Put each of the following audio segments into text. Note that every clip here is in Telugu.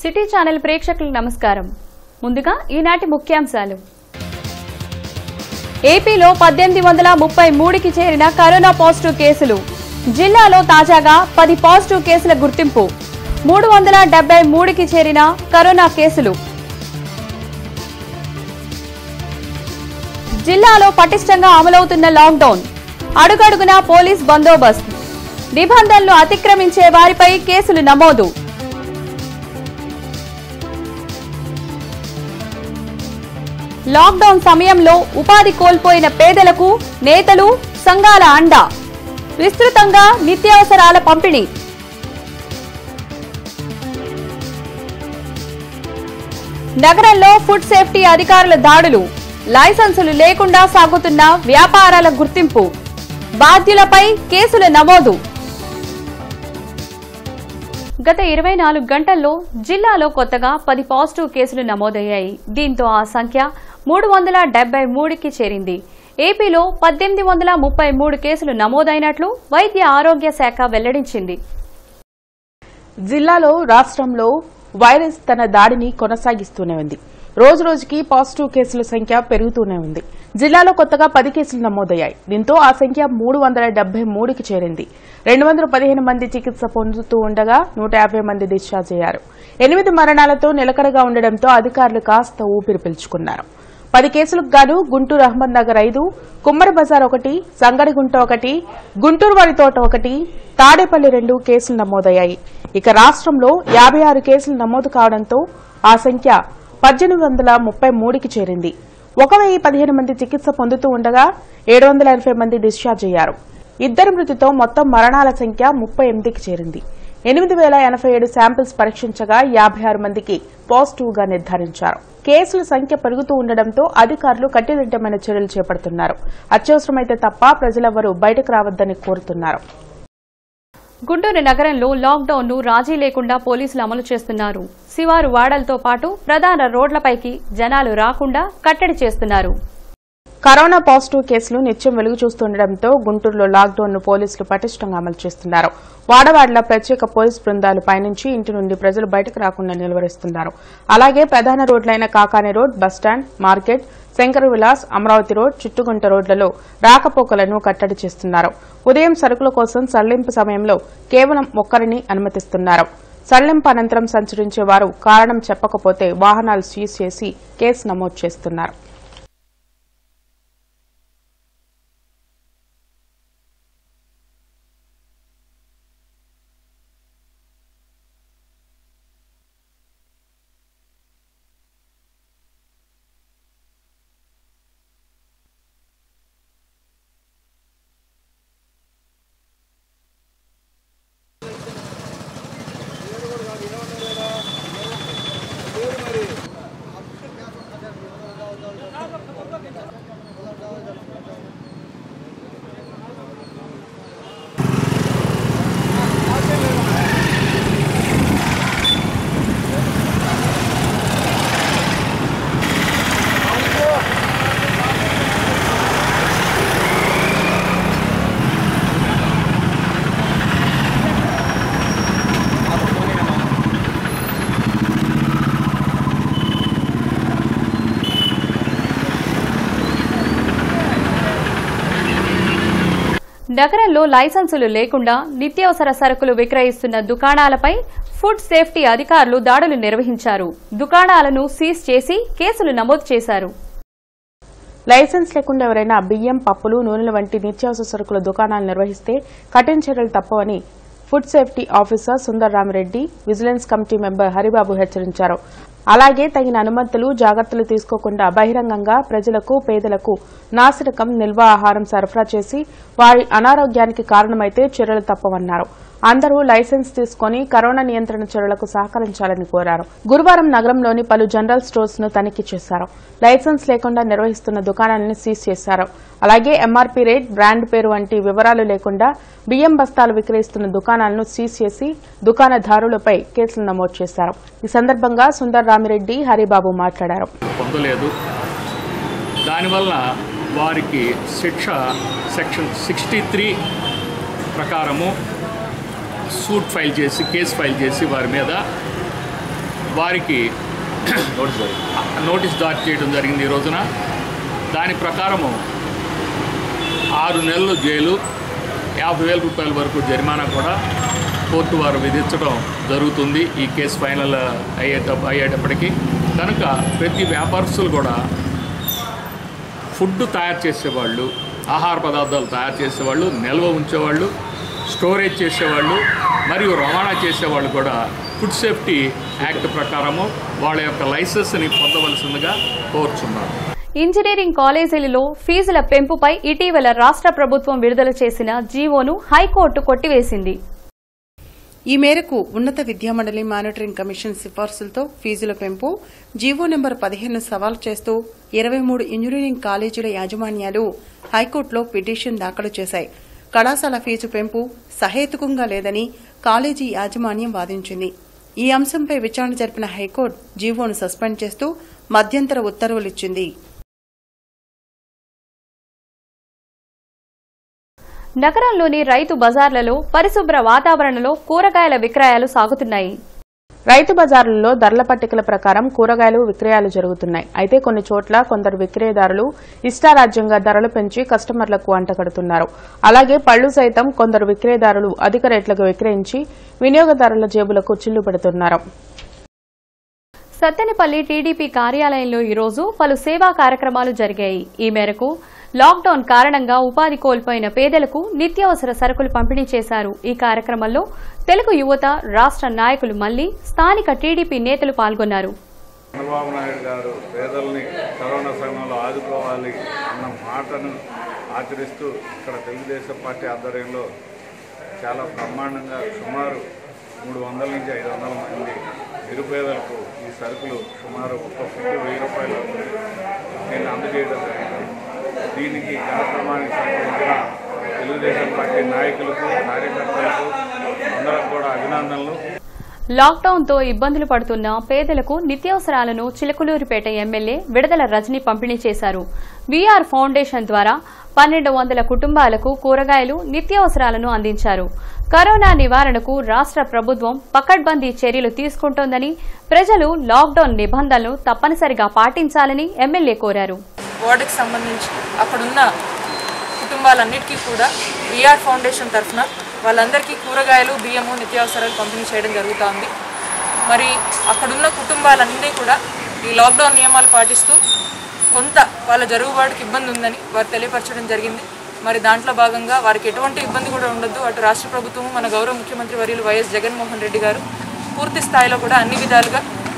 సిటీ ఛానల్ ప్రేక్షకులకు నమస్కారం ముందుగా ఈనాటి ముఖ్యాంశాలు ఏపీలో పద్దెనిమిది వందల ముప్పై మూడుకి చేరిన కరోనా పాజిటివ్ కేసులు జిల్లాలో తాజాగా పది పాజిటివ్ కేసుల గుర్తింపు మూడు వందల డెబ్బై మూడుకి చేరిన కరోనా కేసులు జిల్లాలో పటిష్టంగా అమలవుతున్న లాక్డౌన్ అడుగడుగునా పోలీస్ బందోబస్తు నిబంధనలు అతిక్రమించే వారిపై కేసులు నమోదు లాక్డౌన్ సమయంలో ఉపాధి కోల్పోయిన పేదలకు నేతలు సంఘాల అండ విస్తృతంగా నిత్యావసరాల పంపిణీ నగరంలో ఫుడ్ సేఫ్టీ అధికారుల దాడులు లైసెన్సులు లేకుండా సాగుతున్న వ్యాపారాల గుర్తింపు బాధ్యులపై కేసుల నమోదు గత ఇరవై నాలుగు గంటల్లో జిల్లాలో కొత్తగా పది పాజిటివ్ కేసులు నమోదయ్యాయి దీంతో ఆ సంఖ్య మూడు వందల డెబ్బై మూడుకి చేరింది ఏపీలో పద్దెనిమిది వందల ముప్పై మూడు కేసులు నమోదైనట్లు వైద్య ఆరోగ్య శాఖ వెల్లడించింది జిల్లాలో రాష్ట్రంలో వైరస్ తన దాడిని కొనసాగిస్తూనే ఉంది రోజు రోజుకి పాజిటివ్ కేసుల సంఖ్య పెరుగుతూనే ఉంది జిల్లాలో కొత్తగా పది కేసులు నమోదయ్యాయి దీంతో ఆ సంఖ్య మూడు వందల డెబ్బై మూడుకి చేరింది రెండు వందల పదిహేను మంది చికిత్స పొందుతూ ఉండగా నూట యాభై మంది డిశ్చార్జ్ అయ్యారు ఎనిమిది మరణాలతో నిలకడగా ఉండడంతో అధికారులు కాస్త ఊపిరి పీల్చుకున్నారు పది కేసులకు గాను గుంటూరు అహ్మద్ నగర్ ఐదు కుమ్మరి బజార్ ఒకటి సంగడిగుంట ఒకటి గుంటూరు వారి తోట ఒకటి తాడేపల్లి రెండు కేసులు నమోదయ్యాయి ఇక రాష్ట్రంలో యాభై ఆరు కేసులు నమోదు కావడంతో ఆ సంఖ్య పద్దెనిమిది వందల ముప్పై మూడుకి చేరింది ఒక వెయ్యి పదిహేను మంది చికిత్స పొందుతూ ఉండగా ఏడు వందల ఎనభై మంది డిశ్చార్జ్ అయ్యారు ఇద్దరి మృతితో మొత్తం మరణాల సంఖ్య ముప్పై ఎనిమిదికి చేరింది ఎనిమిది వేల ఎనభై ఏడు శాంపిల్స్ పరీక్షించగా యాభై ఆరు మందికి పాజిటివ్ గా నిర్ధారించారు కేసుల సంఖ్య పెరుగుతూ ఉండడంతో అధికారులు కట్టుదిట్టమైన చర్యలు చేపడుతున్నారు అత్యవసరమైతే తప్ప ప్రజలెవరూ బయటకు రావద్దని కోరుతున్నారు గుంటూరు నగరంలో లాక్డౌన్ ను రాజీ లేకుండా పోలీసులు అమలు చేస్తున్నారు శివారు వాడలతో పాటు ప్రధాన రోడ్లపైకి జనాలు రాకుండా కట్టడి చేస్తున్నారు కరోనా పాజిటివ్ కేసులు నిత్యం వెలుగు చూస్తుండటంతో గుంటూరులో లాక్డౌన్ ను పోలీసులు పటిష్టంగా అమలు చేస్తున్నారు వాడవాడల ప్రత్యేక పోలీస్ బృందాలు పయనించి ఇంటి నుండి ప్రజలు బయటకు రాకుండా నిలువరిస్తున్నారు అలాగే ప్రధాన రోడ్లైన Kakani road bus stand market Sankar Vilas Amaravati road Chuttugunta రోడ్లలో రాకపోకలను కట్టడి చేస్తున్నారు ఉదయం సరుకుల కోసం సళ్లింపు సమయంలో కేవలం ఒక్కరిని అనుమతిస్తున్నారు సళ్లింపు అనంతరం సంచరించే వారు కారణం చెప్పకపోతే వాహనాలు సీజ్ చేసి కేసు నమోదు చేస్తున్నారు నగరంలో లైసెన్సులు లేకుండా నిత్యావసర సరుకులు విక్రయిస్తున్న దుకాణాలపై ఫుడ్ సేఫ్టీ అధికారులు దాడులు నిర్వహించారు దుకాణాలను సీజ్ చేసి కేసులు నమోదు చేశారు లైసెన్స్ లేకుండా ఎవరైనా బియ్యం పప్పులు నూనెల వంటి నిత్యావసర సరుకుల దుకాణాలు నిర్వహిస్తే కఠిన చర్యలు తప్పవని food safety officer Sundar Ramireddy vigilance committee member Haribabu హెచ్చరించారు అలాగే తగిన అనుమతులు జాగ్రత్తలు తీసుకోకుండా బహిరంగంగా ప్రజలకు పేదలకు నాసిరకం నిల్వ ఆహారం సరఫరా చేసి వారి అనారోగ్యానికి కారణమైతే చర్యలు తప్పవన్నారు అందరూ లైసెన్స్ తీసుకుని కరోనా నియంత్రణ చర్యలకు సహకరించాలని కోరారు గురువారం నగరంలోని పలు జనరల్ స్టోర్స్ ను తనిఖీ చేశారు లైసెన్స్ లేకుండా నిర్వహిస్తున్న దుకాణాలను సీజ్ చేశారు అలాగే ఎంఆర్పీ రేట్ బ్రాండ్ పేరు వంటి వివరాలు లేకుండా బియ్యం బస్తాలు విక్రయిస్తున్న దుకాణాలను సీజ్ చేసి దుకాణదారులపై కేసులు నమోదు చేశారు ఈ సందర్భంగా సుందర్ రామిరెడ్డి హరిబాబు మాట్లాడారు పొందలేదు దానివల్ల వారికి శిక్ష సెక్షన్ సిక్స్టీ త్రీ ప్రకారము సూట్ ఫైల్ చేసి కేసు ఫైల్ చేసి వారి మీద వారికి నోటీస్ జారీ చేయడం జరిగింది ఈ రోజున దాని ప్రకారము ఆరు నెలలు జైలు యాభై వేల రూపాయల వరకు జరిమానా కూడా కోర్టు వారు విధించడం జరుగుతుంది ఈ కేసు ఫైనల్ అయ్యేట అయ్యేటప్పటికి కనుక ప్రతి వ్యాపారస్తులు కూడా ఫుడ్ తయారు చేసేవాళ్ళు ఆహార పదార్థాలు తయారు చేసేవాళ్ళు నిల్వ ఉంచేవాళ్ళు స్టోరేజ్ చేసేవాళ్ళు మరియు రవాణా చేసేవాళ్ళు కూడా ఫుడ్ సేఫ్టీ యాక్ట్ ప్రకారము వాళ్ళ యొక్క లైసెన్స్ని పొందవలసిందిగా కోరుచున్నారు ఇంజనీరింగ్ కాలేజీలలో ఫీజుల పెంపుపై ఇటీవల రాష్ట్ర ప్రభుత్వం విడుదల చేసిన జీవోను హైకోర్టు కొట్టివేసింది ఈ మేరకు ఉన్నత విద్యామండలి మానిటరింగ్ కమిషన్ సిఫార్సులతో ఫీజుల పెంపు జీవో నెంబర్ పదిహేను సవాల్ చేస్తూ ఇరవై మూడు ఇంజనీరింగ్ కాలేజీల యాజమాన్యాలు హైకోర్టులో పిటిషన్ దాఖలు చేశాయి కళాశాల ఫీజు పెంపు సహేతుకంగా లేదని కాలేజీ యాజమాన్యం వాదించింది ఈ అంశంపై విచారణ జరిపిన హైకోర్టు జీవోను సస్పెండ్ చేస్తూ మధ్యంతర ఉత్తర్వులిచ్చింది నగరంలోని రైతు బజార్లలో పరిశుభ్ర వాతావరణంలో కూరగాయల విక్రయాలు సాగుతున్నాయి రైతు బజారుల్లో ధరల పట్టికల ప్రకారం కూరగాయలు విక్రయాలు జరుగుతున్నాయి అయితే కొన్ని చోట్ల కొందరు విక్రయదారులు ఇష్టారాజ్యంగా ధరలు పెంచి కస్టమర్లకు అంటగడుతున్నారు అలాగే పళ్లు సైతం కొందరు విక్రయదారులు అధిక రేట్లకు విక్రయించి వినియోగదారుల జేబులకు చిల్లు పెడుతున్నారు సత్తెనపల్లి టీడీపీ కార్యాలయంలో ఈరోజు పలు సేవా కార్యక్రమాలు జరిగాయి ఈ మేరకు లాక్డౌన్ కారణంగా ఉపాధి కోల్పోయిన పేదలకు నిత్యావసర సరుకులు పంపిణీ చేశారు ఈ కార్యక్రమంలో తెలుగు యువత రాష్ట్ర నాయకులు మళ్లీ స్థానిక టీడీపీ నేతలు పాల్గొన్నారు చంద్రబాబు నాయుడు గారు పేదల్ని కరోనా సమయంలో ఆదుకోవాలి అన్న మాటను ఆచరిస్తూ ఇక్కడ తెలుగుదేశం పార్టీ ఆధ్వర్యంలో చాలా బ్రహ్మాండంగా సుమారు మూడు వందల నుంచి ఐదు వందల మంది నిరుపేదలకు ఈ సరుకులు సుమారు ఒక్క ఫుట్ వెయ్యి రూపాయలు నేను అందజేయడం జరిగింది దీనికి కార్యక్రమానికి సంబంధించిన తెలుగుదేశం పార్టీ నాయకులకు కార్యకర్తలకు అందరికి కూడా అభినందనలు లాక్డౌన్తో ఇబ్బందులు పడుతున్న పేదలకు నిత్యావసరాలను చిలకలూరిపేట ఎమ్మెల్యే విడుదల రజని పంపిణీ చేశారు వీఆర్ ఫౌండేషన్ ద్వారా పన్నెండు వందల కుటుంబాలకు కూరగాయలు నిత్యావసరాలను అందించారు కరోనా నివారణకు రాష్ట్ర ప్రభుత్వం పకడ్బందీ చర్యలు తీసుకుంటోందని ప్రజలు లాక్డౌన్ నిబంధనలు తప్పనిసరిగా పాటించాలని ఎమ్మెల్యే కోరారు వార్డుకి సంబంధించి అక్కడున్న కుటుంబాలన్నిటికీ కూడా విఆర్ ఫౌండేషన్ తరఫున వాళ్ళందరికీ కూరగాయలు బియ్యము నిత్యావసరాలు పంపిణీ చేయడం జరుగుతోంది మరి అక్కడున్న కుటుంబాలన్నీ కూడా ఈ లాక్డౌన్ నియమాలు పాటిస్తూ కొంత వాళ్ళ జరుగుబాటుకి ఇబ్బంది ఉందని వారు తెలియపరచడం జరిగింది మరి దాంట్లో భాగంగా వారికి ఎటువంటి ఇబ్బంది కూడా ఉండొద్దు అటు రాష్ట్ర ప్రభుత్వం మన గౌరవ ముఖ్యమంత్రి వర్యులు వైఎస్ జగన్మోహన్ రెడ్డి గారు పూర్తి స్థాయిలో కూడా అన్ని విధాలుగా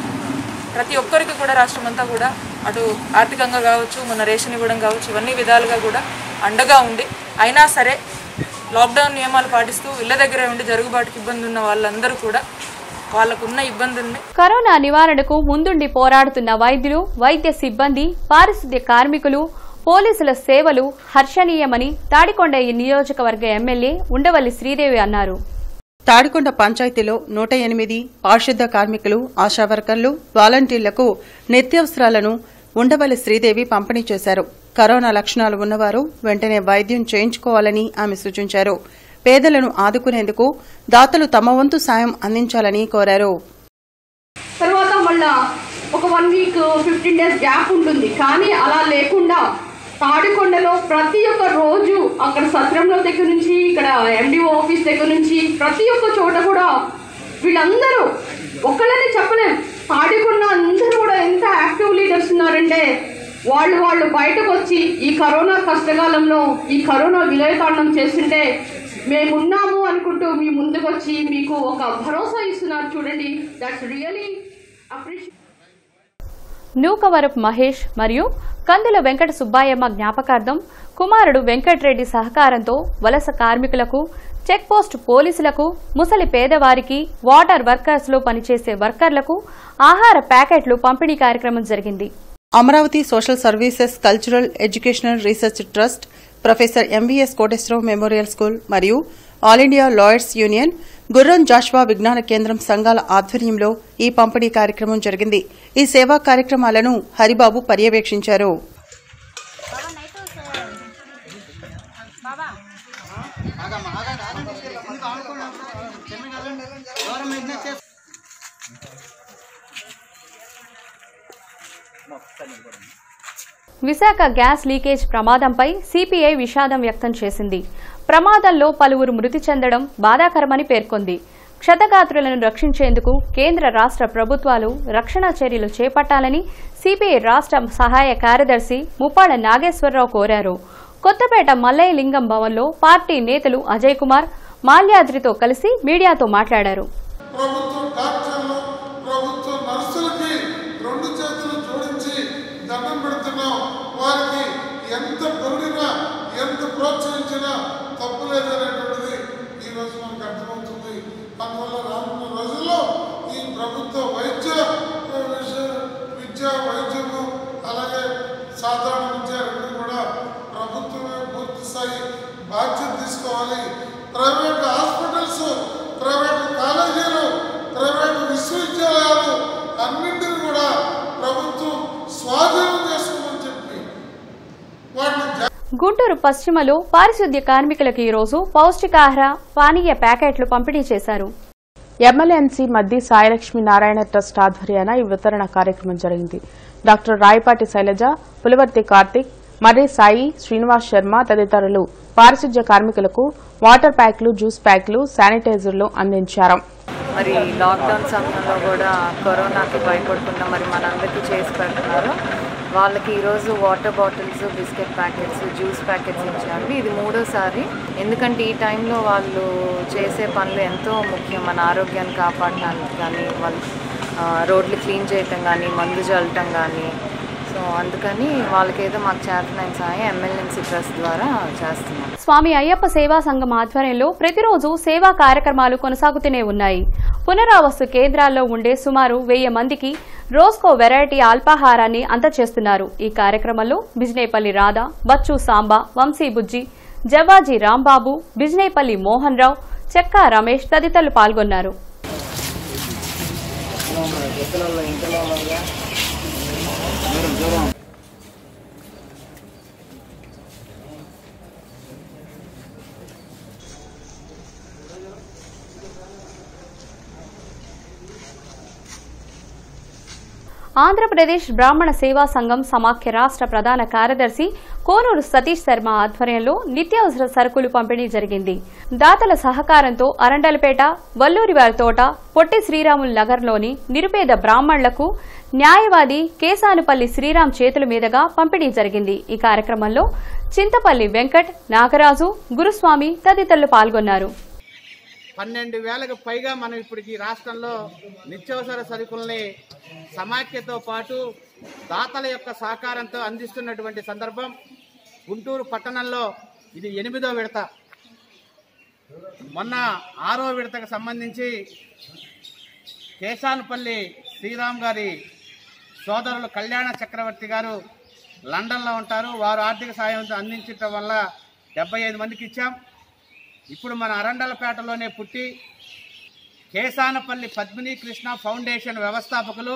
ప్రతి ఒక్కరికి కూడా రాష్ట్రం అంతా కూడా అటు ఆర్థికంగా కావచ్చు మన రేషన్ ఇవ్వడం కావచ్చు ఇవన్నీ విధాలుగా కూడా అండగా ఉండి అయినా సరే లాక్డౌన్ నియమాలు పాటిస్తూ ఇళ్ళ దగ్గరే ఉండి జరుగుబాటుకి ఇబ్బంది ఉన్న వాళ్ళందరూ కూడా వాళ్ళకున్న ఇబ్బందుల్ని కరోనా నివారణకు ముందుండి పోరాడుతున్న వైద్యులు వైద్య సిబ్బంది పారిశుద్ధ్య కార్మికులు పోలీసుల సేవలు హర్షణీయమని తాడికొండ ఈ నియోజకవర్గ ఎమ్మెల్యే ఉండవల్లి శ్రీదేవి అన్నారు తాడికొండ పంచాయతీలో నూట ఎనిమిది పారిశుద్ధ కార్మికులు ఆశా వర్కర్లు వాలంటీర్లకు నిత్యావసరాలను ఉండవల్లి శ్రీదేవి పంపిణీ చేశారు కరోనా లక్షణాలు ఉన్నవారు వెంటనే వైద్యం చేయించుకోవాలని ఆమె సూచించారు పేదలను ఆదుకునేందుకు దాతలు తమ వంతు సాయం అందించాలని కోరారు తర్వాత మళ్ళా ఒక one week fifteen days gap ఉంటుంది కానీ అలా లేకుండా తాడికొండలో ప్రతి ఒక్క రోజు అక్కడ సత్రంలో దగ్గర నుంచి ఇక్కడ ఎండిఓ ఆఫీస్ దగ్గర నుంచి ప్రతి ఒక్క చోట కూడా వీళ్ళందరూ ఒక్కళ్ళని చెప్పలేం తాడికొండ అందరూ కూడా ఎంత యాక్టివ్ లీడర్స్ ఉన్నారంటే వాళ్ళు వాళ్ళు బయటకు వచ్చి ఈ కరోనా కష్టకాలంలో ఈ కరోనా విలయతాండం చేస్తుంటే మేమున్నాము అనుకుంటూ మీ ముందుకు వచ్చి మీకు ఒక భరోసా ఇస్తున్నారు చూడండి that's really appreciate Nukavarapu Mahesh మరియు కందుల వెంకట సుబ్బాయమ్మ జ్ఞాపకార్థం కుమారుడు వెంకట్రెడ్డి సహకారంతో వలస కార్మికులకు చెక్ పోస్ట్ పోలీసులకు ముసలి పేదవారికి వాటర్ వర్కర్స్ లో పనిచేసే వర్కర్లకు ఆహార ప్యాకెట్లు పంపిణీ కార్యక్రమం జరిగింది Amaravati social services cultural educational research trust professor MVS Koteswararao memorial school మరియు all India lawyers union Gurram Jashuva Vignana Kendram సంఘాల ఆధ్వర్యంలో ఈ పంపిణీ కార్యక్రమం జరిగింది ఈ సేవా కార్యక్రమాలను హరిబాబు పర్యవేక్షించారు విశాఖ గ్యాస్ లీకేజ్ ప్రమాదంపై సిపిఐ విషాదం వ్యక్తం చేసింది ప్రమాదంలో పలువురు మృతి చెందడం బాధాకరమని పేర్కొంది క్షతగాత్రులను రక్షించేందుకు కేంద్ర రాష్ట్ర ప్రభుత్వాలు రక్షణ చర్యలు చేపట్టాలని సిపిఐ రాష్ట్ర సహాయ కార్యదర్శి ముప్పాడ నాగేశ్వరరావు కోరారు కొత్తపేట మల్లయ్య లింగం భవన్లో పార్టీ నేతలు అజయ్ కుమార్ మాల్యాద్రితో కలిసి మీడియాతో మాట్లాడారు ప్రభుత్వ డాక్టర్లు ప్రభుత్వ నర్సులకి రెండు చేతులు జోడించి దండం పెడుతున్నాం వారికి ఎంత పొగిడినా ఎంత ప్రోత్సహించినా తప్పు లేదనేటువంటిది ఈ రోజు మనకు అర్థమవుతుంది అందువల్ల రానున్న రోజుల్లో ఈ ప్రభుత్వ వైద్య ఆ, విష- విద్య వైద్యము అలాగే సాధారణ విద్య రెండు కూడా ప్రభుత్వమే పూర్తి స్థాయి బాధ్యత తీసుకోవాలి ప్రైవేట్ హాస్పిటల్స్ ప్రైవేట్ కాలేజీలు ప్రైవేట్ విశ్వవిద్యాలయాలు అన్నింటిని కూడా ప్రభుత్వం స్వాధీనం చేసుకోమని చెప్పి వాటిని జా- గుంటూరు పశ్చిమలో పారిశుద్ధ్య కార్మికులకు ఈరోజు పౌష్టికాహార పానీయ ప్యాకెట్లు పంపిణీ చేశారు ఎమ్మెల్యేన్సీ మద్ది సాయిలక్ష్మి నారాయణ ట్రస్ట్ ఆధ్వర్యాన ఈ వితరణ కార్యక్రమం జరిగింది డాక్టర్ రాయపాటి శైలజ పులివర్తి కార్తిక్ మర్రి సాయి శ్రీనివాస్ శర్మ తదితరులు పారిశుద్ధ్య కార్మికులకు వాటర్ ప్యాక్లు జ్యూస్ ప్యాక్లు శానిటైజర్లు అందించారు మరి లాక్డౌన్ సమయంలో కూడా కరోనాకి భయపడకుండా మరి మనందరికీ చేసి పెడుతున్నారు వాళ్ళకి ఈరోజు water bottles biscuit packets juice packets ఇచ్చారు ఇది మూడోసారి ఎందుకంటే ఈ టైంలో వాళ్ళు చేసే పనులు ఎంతో ముఖ్యం మన ఆరోగ్యాన్ని కాపాడటానికి కానీ వాళ్ళు ఆ, రోడ్లు క్లీన్ చేయటం కానీ మందు చల్లటం కానీ సో అందుకని వాళ్ళకేదో మాకు చేతనైన సాయం ఎమ్మెల్యేన్సీ ట్రస్ట్ ద్వారా చేస్తున్నాం స్వామి అయ్యప్ప సేవా సంఘం ఆధ్వర్యంలో ప్రతిరోజు సేవా కార్యక్రమాలు కొనసాగుతూనే ఉన్నాయి పునరావాసు కేంద్రాల్లో ఉండే సుమారు వెయ్యి మందికి రోజుకో వెరైటీ అల్పాహారాన్ని అందజేస్తున్నారు ఈ కార్యక్రమంలో బిజినేపల్లి రాధ బచ్చు సాంబా వంశీ బుజ్జి జవాజీ రాంబాబు బిజినేపల్లి మోహన్ రావు చెక్కా రమేష్ తదితరులు పాల్గొన్నారు ఆంధ్రప్రదేశ్ బ్రాహ్మణ సేవా సంఘం సమాఖ్య రాష్ట్ర ప్రధాన కార్యదర్శి కోనూరు సతీష్ శర్మ ఆధ్వర్యంలో నిత్యావసర సరుకులు పంపిణీ జరిగింది దాతల సహకారంతో అరండలపేట వల్లూరివారి తోట పొట్టి శ్రీరాములు నగర్లోని నిరుపేద బ్రాహ్మణులకు న్యాయవాది కేసానుపల్లి శ్రీరామ్ చేతుల మీదుగా పంపిణీ జరిగింది ఈ కార్యక్రమంలో చింతపల్లి వెంకట్ నాగరాజు గురుస్వామి తదితరులు పాల్గొన్నారు పన్నెండు వేలకు పైగా మనం ఇప్పటికి ఈ రాష్ట్రంలో నిత్యావసర సరుకుల్ని సమాఖ్యతో పాటు దాతల యొక్క సహకారంతో అందిస్తున్నటువంటి సందర్భం గుంటూరు పట్టణంలో ఇది ఎనిమిదో విడత మొన్న ఆరో విడతకు సంబంధించి కేశానపల్లి శ్రీరామ్ గారి సోదరులు కళ్యాణ చక్రవర్తి గారు లండన్లో ఉంటారు వారు ఆర్థిక సాయం అందించటం వల్ల డెబ్బై ఐదు మందికి ఇచ్చాం ఇప్పుడు మన అరండలపేటలోనే పుట్టి కేసానపల్లి పద్మిని కృష్ణ ఫౌండేషన్ వ్యవస్థాపకులు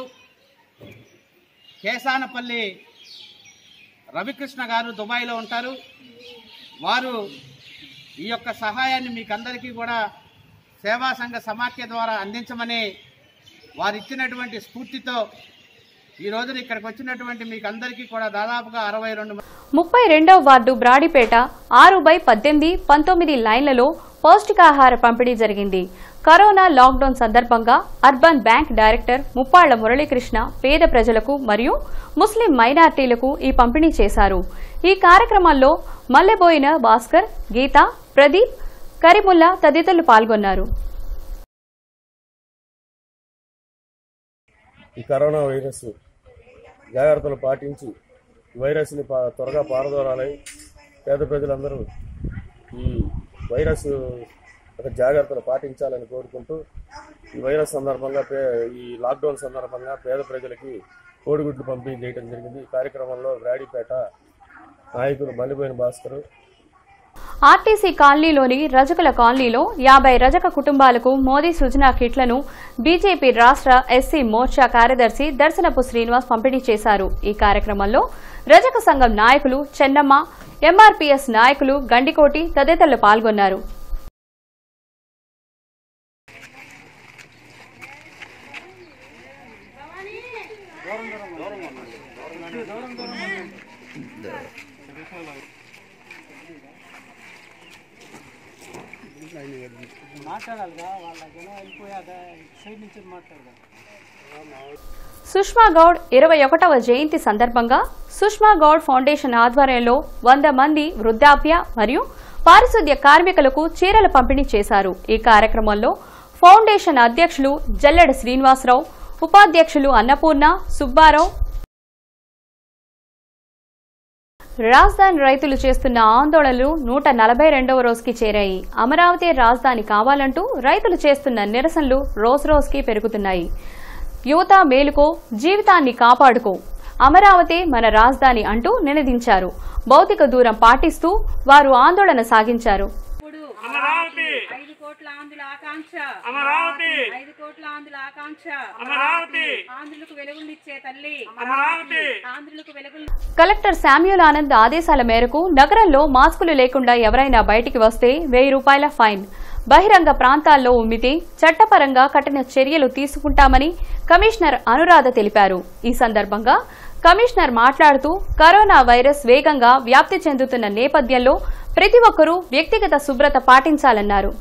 కేసానపల్లి రవికృష్ణ గారు దుబాయ్లో ఉంటారు వారు ఈ యొక్క సహాయాన్ని మీకు అందరికీ కూడా సేవా సంఘ సమాఖ్య ద్వారా అందించమని వారు ఇచ్చినటువంటి స్ఫూర్తితో ఈ రోజున ఇక్కడికి వచ్చినటువంటి మీకు అందరికీ కూడా దాదాపుగా అరవై రెండు ముప్పై రెండవ వార్డు బ్రాడిపేట ఆరు బై పద్దెనిమిది పంతొమ్మిది లైన్లలో పౌష్టికాహార పంపిణీ జరిగింది కరోనా లాక్డౌన్ సందర్భంగా urban bank director Muppalla Muralikrishna పేద ప్రజలకు మరియు ముస్లిం మైనార్టీలకు ఈ పంపిణీ చేశారు ఈ కార్యక్రమంలో మల్లెబోయిన భాస్కర్ గీత ప్రదీప్ కరిముల్లా తదితరులు పాల్గొన్నారు ఈ కరోనా వైరస్ జాగ్రత్తలు పాటించి ఈ వైరస్ని పా త్వరగా పారదోరాలని పేద ప్రజలందరూ ఈ వైరస్ యొక్క జాగ్రత్తలు పాటించాలని కోరుకుంటూ ఈ వైరస్ సందర్భంగా పే ఈ లాక్డౌన్ సందర్భంగా పేద ప్రజలకి కోడిగుడ్లు పంపిణీ చేయడం జరిగింది ఈ కార్యక్రమంలో వ్రాడిపేట నాయకులు మల్లిపోయిన భాస్కర్ ఆర్టీసీ కాలనీలోని రజకుల కాలనీలో యాభై రజక కుటుంబాలకు మోదీ సృజనా కిట్లను బీజేపీ రాష్ట్ర ఎస్సీ మోర్చా కార్యదర్శి దర్శనపు శ్రీనివాస్ పంపిణీ చేశారు ఈ కార్యక్రమంలో రజక సంఘం నాయకులు చెన్నమ్మ ఎంఆర్పీఎస్ నాయకులు గండికోటి తదితరులు పాల్గొన్నారు సుష్మా గౌడ్ ఇరవై ఒకటవ జయంతి సందర్భంగా సుష్మా గౌడ్ ఫౌండేషన్ ఆధ్వర్యంలో వంద మంది వృద్ధాప్య మరియు పారిశుద్ధ్య కార్మికులకు చీరల పంపిణీ చేశారు ఈ కార్యక్రమంలో ఫౌండేషన్ అధ్యక్షులు జల్లెడ శ్రీనివాసరావు ఉపాధ్యక్షులు అన్నపూర్ణ సుబ్బారావు రాజధాని రైతులు చేస్తున్న ఆందోళనలు నూట నలభై రెండవ రోజుకి చేరాయి అమరావతి రాజధాని కావాలంటూ రైతులు చేస్తున్న నిరసనలు రోజురోజుకి పెరుగుతున్నాయి యువత మేలుకో జీవితాన్ని కాపాడుకో అమరావతి మన రాజధాని అంటూ నినదించారు భౌతిక దూరం పాటిస్తూ వారు ఆందోళన సాగించారు అమరావతి ఐదు కోట్ల ఆంధ్రుల ఆకాంక్ష అమరావతి ఐదు కోట్ల ఆంధ్రుల ఆకాంక్ష అమరావతి ఆంధ్రులకు వెలుగునిచ్చే తల్లి అమరావతి ఆంధ్రులకు వెలుగు కలెక్టర్ శామ్యూల్ ఆనంద్ ఆదేశాల మేరకు నగరంలో మాస్కులు లేకుండా ఎవరైనా బయటికి వస్తే వెయ్యి రూపాయల ఫైన్ బహిరంగ ప్రాంతాల్లో ఉమ్మితే చట్టపరంగా కఠిన చర్యలు తీసుకుంటామని కమిషనర్ అనురాధ తెలిపారు ఈ సందర్భంగా కమిషనర్ మాట్లాడుతూ కరోనా వైరస్ వేగంగా వ్యాప్తి చెందుతున్న నేపథ్యంలో ప్రతి ఒక్కరూ వ్యక్తిగత శుభ్రత పాటించాలన్నారు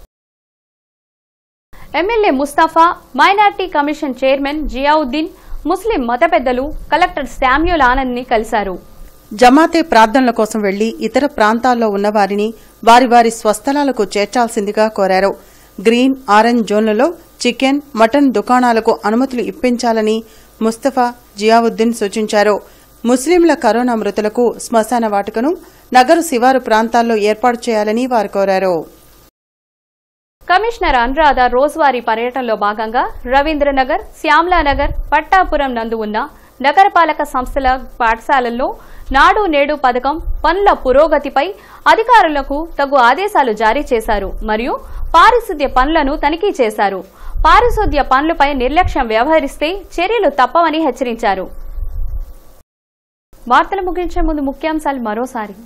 MLA Mustafa minority commission chairman Ziauddin Muslim మత పెద్దలు కలెక్టర్ శామ్యూల్ ఆనంద్ ని కలిశారు జమాతే ప్రార్థనల కోసం వెళ్లి ఇతర ప్రాంతాల్లో ఉన్న వారిని వారి వారి స్వస్థలాలకు చేర్చాల్సిందిగా కోరారు గ్రీన్ ఆరెంజ్ జోన్లలో చికెన్ మటన్ దుకాణాలకు అనుమతులు ఇప్పించాలని ముస్తఫా జియావుద్దీన్ సూచించారు ముస్లింల కరోనా మృతులకు శ్మశాన వాటికను నగరు శివారు ప్రాంతాల్లో ఏర్పాటు చేయాలని వారు కోరారు కమిషనర్ అనురాధ రోజువారీ పర్యటనలో భాగంగా రవీంద్రనగర్ శ్యామ్లానగర్ పట్టాపురం నందు ఉన్న నగరపాలక సంస్థల పాఠశాలల్లో నాడు నేడు పథకం పనుల పురోగతిపై అధికారులకు తగు ఆదేశాలు జారీ చేశారు మరియు పారిశుద్ధ్య పనులను తనిఖీ చేశారు పారిశుద్ధ్య పనులపై నిర్లక్ష్యం వ్యవహరిస్తే చర్యలు తప్పవని హెచ్చరించారు వార్తలు ముగించే ముందు ముఖ్యాంశాలు మరోసారి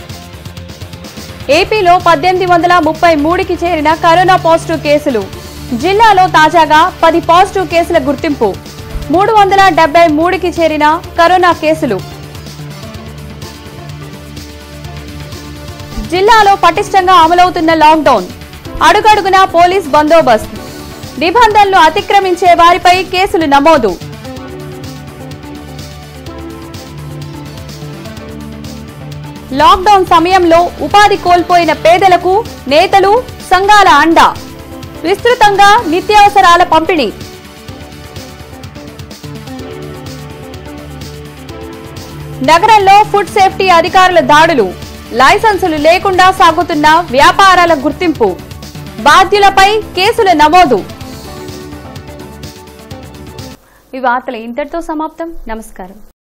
ఏపీలో పద్దెనిమిది వందల ముప్పై మూడుకి చేరిన కరోనా పాజిటివ్ కేసులు జిల్లాలో తాజాగా పది పాజిటివ్ కేసుల గుర్తింపు మూడు వందల డెబ్బై మూడుకి చేరిన కరోనా కేసులు జిల్లాలో పటిష్టంగా అమలవుతున్న లాక్డౌన్ అడుగడుగునా పోలీస్ బందోబస్తు నిబంధనలు అతిక్రమించే వారిపై కేసులు నమోదు లాక్డౌన్ సమయంలో ఉపాధి కోల్పోయిన పేదలకు నేతలు సంఘాల అండ విస్తృతంగా నిత్యావసరాల పంపిణీ నగరంలో ఫుడ్ సేఫ్టీ అధికారుల దాడులు లైసెన్సులు లేకుండా సాగుతున్న వ్యాపారాల గుర్తింపు బాధ్యులపై కేసుల నమోదు ఈ వార్తలు ఇంతటితో సమాప్తం నమస్కారం